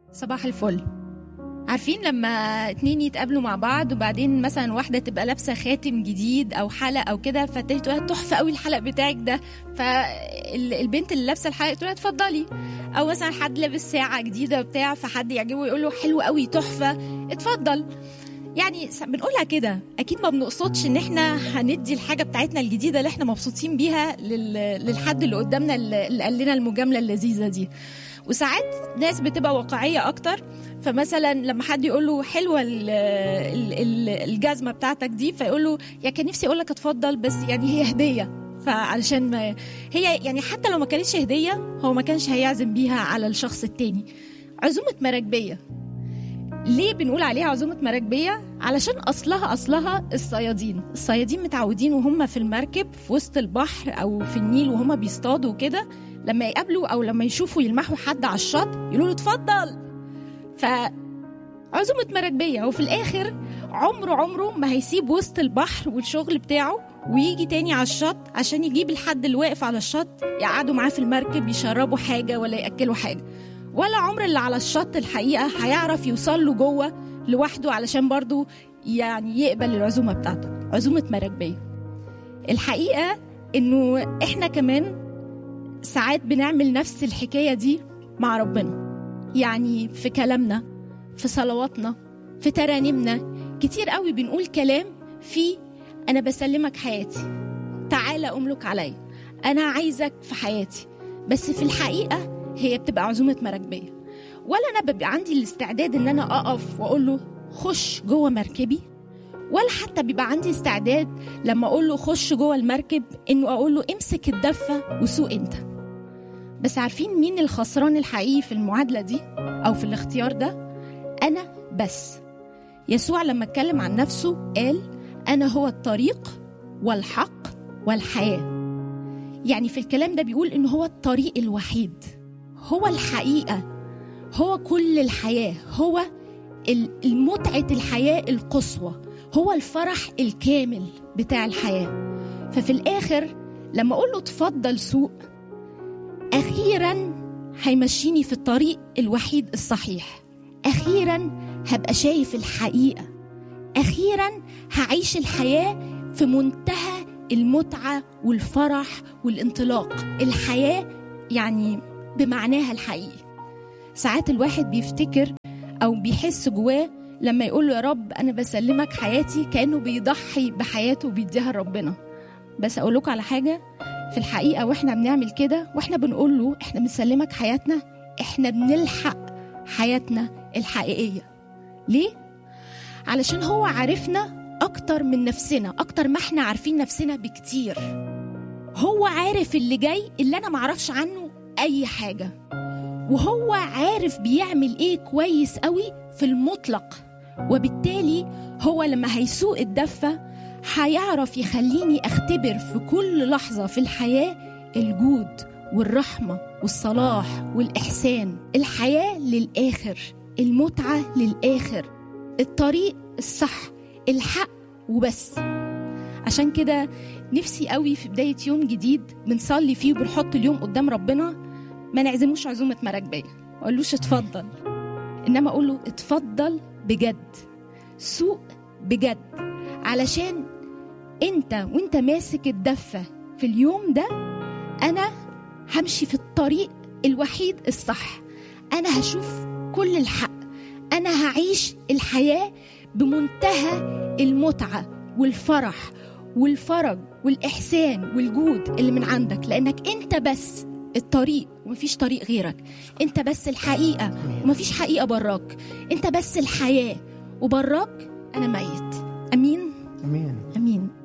صباح الفل عارفين لما اتنين يتقابلوا مع بعض وبعدين مثلا واحدة تبقى لابسة خاتم جديد أو حلق أو كده فالتانية تقول لها تحفة قوي الحلق بتاعك ده فالبنت اللي لابسة الحلق تقول لها اتفضلي أو مثلا حد لابس ساعة جديدة بتاع فحد يعجبه يقول له حلو قوي تحفة اتفضل يعني س- بنقولها كده اكيد ما بنقصدش ان احنا هندي الحاجه بتاعتنا الجديده اللي احنا مبسوطين بيها لل- للحد اللي قدامنا اللي اللي قال لنا المجامله اللذيذه دي وساعات ناس بتبقى واقعيه اكتر فمثلا لما حد يقول له حلوه ال- ال- ال- الجزمه بتاعتك دي فيقول له يا كان نفسي اقول لك اتفضل بس يعني هي هديه فعلشان ما هي يعني حتى لو ما كانتش هديه هو ما كانش هيعزم بيها على الشخص التاني عزومه مراكبيه ليه بنقول عليها عزومة مراكبية؟ علشان أصلها أصلها الصيادين الصيادين متعودين وهم في المركب في وسط البحر أو في النيل وهم بيصطادوا كده لما يقابلوا أو لما يشوفوا يلمحوا حد على الشط يقولوا له اتفضل ف عزومة مراكبية وفي الآخر عمره عمره ما هيسيب وسط البحر والشغل بتاعه ويجي تاني على الشط عشان يجيب الحد اللي واقف على الشط يقعدوا معاه في المركب يشربوا حاجة ولا يأكلوا حاجة ولا عمر اللي على الشط الحقيقة هيعرف يوصل له جوه لوحده علشان برضو يعني يقبل العزومة بتاعته عزومة مراكبية الحقيقة انه احنا كمان ساعات بنعمل نفس الحكاية دي مع ربنا يعني في كلامنا في صلواتنا في ترانيمنا كتير قوي بنقول كلام فيه انا بسلمك حياتي تعالى املك عليا انا عايزك في حياتي بس في الحقيقة هي بتبقى عزومة مراكبية ولا أنا ببقى عندي الاستعداد إن أنا أقف وأقول له خش جوه مركبي ولا حتى بيبقى عندي استعداد لما أقول له خش جوه المركب إنه أقول له امسك الدفة وسوق أنت بس عارفين مين الخسران الحقيقي في المعادلة دي أو في الاختيار ده أنا بس يسوع لما اتكلم عن نفسه قال أنا هو الطريق والحق والحياة يعني في الكلام ده بيقول إن هو الطريق الوحيد هو الحقيقة هو كل الحياة هو ال- المتعة الحياة القصوى هو الفرح الكامل بتاع الحياة ففي الآخر لما أقول له اتفضل سوق أخيرا هيمشيني في الطريق الوحيد الصحيح أخيرا هبقى شايف الحقيقة أخيرا هعيش الحياة في منتهى المتعة والفرح والانطلاق الحياة يعني بمعناها الحقيقي ساعات الواحد بيفتكر او بيحس جواه لما يقول له يا رب انا بسلمك حياتي كانه بيضحي بحياته وبيديها لربنا بس اقول لكم على حاجه في الحقيقه واحنا بنعمل كده واحنا بنقول له احنا بنسلمك حياتنا احنا بنلحق حياتنا الحقيقيه ليه علشان هو عارفنا اكتر من نفسنا اكتر ما احنا عارفين نفسنا بكتير هو عارف اللي جاي اللي انا معرفش عنه اي حاجه وهو عارف بيعمل ايه كويس قوي في المطلق وبالتالي هو لما هيسوق الدفة هيعرف يخليني اختبر في كل لحظة في الحياة الجود والرحمة والصلاح والإحسان الحياة للآخر المتعة للآخر الطريق الصح الحق وبس عشان كده نفسي قوي في بداية يوم جديد بنصلي فيه وبنحط اليوم قدام ربنا ما نعزموش عزومة مراكبية ما اقولوش اتفضل انما اقول له اتفضل بجد سوق بجد علشان انت وانت ماسك الدفة في اليوم ده انا همشي في الطريق الوحيد الصح انا هشوف كل الحق انا هعيش الحياة بمنتهى المتعة والفرح والفرج والإحسان والجود اللي من عندك لأنك أنت بس الطريق ومفيش طريق غيرك انت بس الحقيقة ومفيش حقيقة براك انت بس الحياة وبراك انا ميت امين امين امين